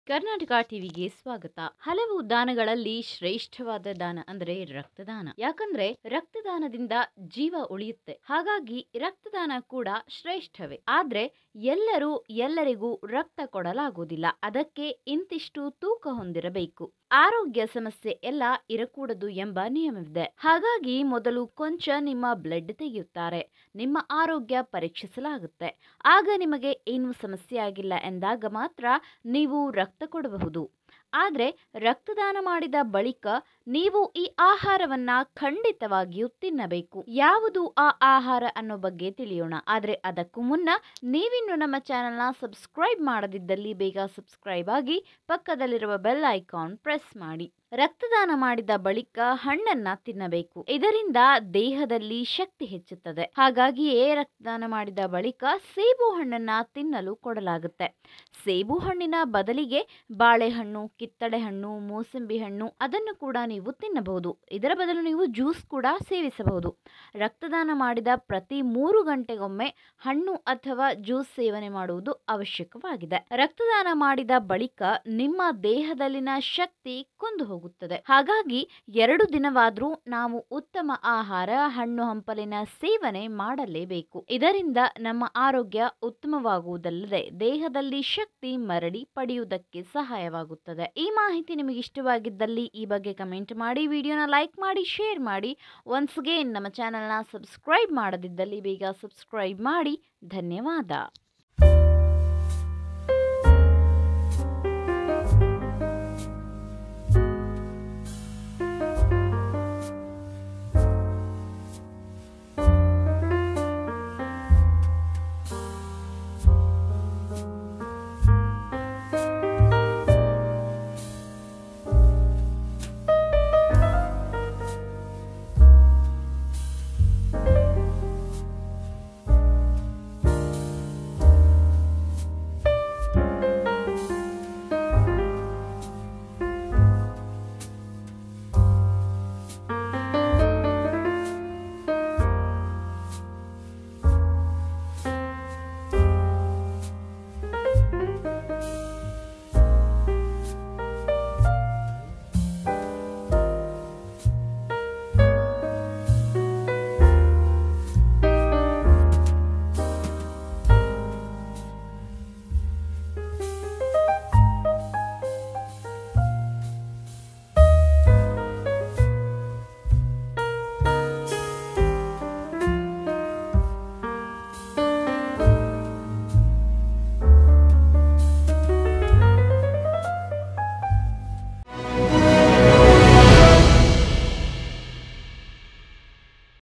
ಕರ್ನಾಟಕ ಟಿವಿಗೆ ಸ್ವಾಗತ ಹಲವು ದಾನಗಳಲ್ಲಿ ಶ್ರೇಷ್ಠವಾದ ದಾನ ಅಂದ್ರೆ ರಕ್ತದಾನ ಯಾಕಂದ್ರೆ ರಕ್ತದಾನದಿಂದ ಜೀವ ಉಳಿಯುತ್ತೆ ಹಾಗಾಗಿ ರಕ್ತದಾನ ಕೂಡ ಶ್ರೇಷ್ಠವೇ ಆದ್ರೆ ಎಲ್ಲರೂ ಎಲ್ಲರಿಗೂ ರಕ್ತ ಕೊಡಲಾಗುವುದಿಲ್ಲ ಅದಕ್ಕೆ ಇಂತಿಷ್ಟು ತೂಕ ಹೊಂದಿರಬೇಕು ಆರೋಗ್ಯ ಸಮಸ್ಯೆ ಎಲ್ಲ ಇರಕೂಡದು ಎಂಬ ನಿಯಮವಿದೆ ಹಾಗಾಗಿ ಮೊದಲು ಕೊಂಚ ನಿಮ್ಮ ಬ್ಲಡ್ ತೆಗೆಯುತ್ತಾರೆ ನಿಮ್ಮ ಆರೋಗ್ಯ ಪರೀಕ್ಷಿಸಲಾಗುತ್ತೆ ಆಗ ನಿಮಗೆ ಏನು ಸಮಸ್ಯೆ ಆಗಿಲ್ಲ ಎಂದಾಗ ಮಾತ್ರ ನೀವು ರಕ್ತ ಕೊಡಬಹುದು ಆದರೆ ರಕ್ತದಾನ ಮಾಡಿದ ಬಳಿಕ ನೀವು ಈ ಆಹಾರವನ್ನ ಖಂಡಿತವಾಗಿಯೂ ತಿನ್ನಬೇಕು ಯಾವುದು ಆ ಆಹಾರ ಅನ್ನೋ ಬಗ್ಗೆ ತಿಳಿಯೋಣ ಆದರೆ ಅದಕ್ಕೂ ಮುನ್ನ ನೀವಿನ್ನು ನಮ್ಮ ಚಾನೆಲ್ನ ಸಬ್ಸ್ಕ್ರೈಬ್ ಮಾಡದಿದ್ದಲ್ಲಿ ಬೇಗ ಸಬ್ಸ್ಕ್ರೈಬ್ ಆಗಿ ಪಕ್ಕದಲ್ಲಿರುವ ಬೆಲ್ ಐಕಾನ್ ಪ್ರೆಸ್ ಮಾಡಿ ರಕ್ತದಾನ ಮಾಡಿದ ಬಳಿಕ ಹಣ್ಣನ್ನ ತಿನ್ನಬೇಕು ಇದರಿಂದ ದೇಹದಲ್ಲಿ ಶಕ್ತಿ ಹೆಚ್ಚುತ್ತದೆ ಹಾಗಾಗಿಯೇ ರಕ್ತದಾನ ಮಾಡಿದ ಬಳಿಕ ಸೇಬು ಹಣ್ಣನ್ನ ತಿನ್ನಲು ಕೊಡಲಾಗುತ್ತೆ ಸೇಬು ಹಣ್ಣಿನ ಬದಲಿಗೆ ಬಾಳೆಹಣ್ಣು ಕಿತ್ತಳೆ ಹಣ್ಣು ಮೂಸಂಬಿ ಹಣ್ಣು ಅದನ್ನು ಕೂಡ ನೀವು ತಿನ್ನಬಹುದು ಇದರ ಬದಲು ನೀವು ಜ್ಯೂಸ್ ಕೂಡ ಸೇವಿಸಬಹುದು ರಕ್ತದಾನ ಮಾಡಿದ ಪ್ರತಿ ಮೂರು ಗಂಟೆಗೊಮ್ಮೆ ಹಣ್ಣು ಅಥವಾ ಜ್ಯೂಸ್ ಸೇವನೆ ಮಾಡುವುದು ಅವಶ್ಯಕವಾಗಿದೆ ರಕ್ತದಾನ ಮಾಡಿದ ಬಳಿಕ ನಿಮ್ಮ ದೇಹದಲ್ಲಿನ ಶಕ್ತಿ ಕುಂದು ಹೋಗುತ್ತದೆ ಹಾಗಾಗಿ ಎರಡು ದಿನವಾದರೂ ನಾವು ಉತ್ತಮ ಆಹಾರ ಹಣ್ಣು ಹಂಪಲಿನ ಸೇವನೆ ಮಾಡಲೇಬೇಕು ಇದರಿಂದ ನಮ್ಮ ಆರೋಗ್ಯ ಉತ್ತಮವಾಗುವುದಲ್ಲದೆ ದೇಹದಲ್ಲಿ ಶಕ್ತಿ ಮರಳಿ ಪಡೆಯುವುದಕ್ಕೆ ಸಹಾಯವಾಗುತ್ತದೆ ಈ ಮಾಹಿತಿ ನಿಮಗೆ ಇಷ್ಟವಾಗಿದ್ದಲ್ಲಿ ಈ ಬಗ್ಗೆ ಕಮೆಂಟ್ ಮಾಡಿ ವಿಡಿಯೋನ ಲೈಕ್ ಮಾಡಿ ಶೇರ್ ಮಾಡಿ ಒನ್ಸ್ ಅಗೇನ್ ನಮ್ಮ ಚಾನೆಲ್ನ ಸಬ್ಸ್ಕ್ರೈಬ್ ಮಾಡದಿದ್ದಲ್ಲಿ ಬೇಗ ಸಬ್ಸ್ಕ್ರೈಬ್ ಮಾಡಿ ಧನ್ಯವಾದ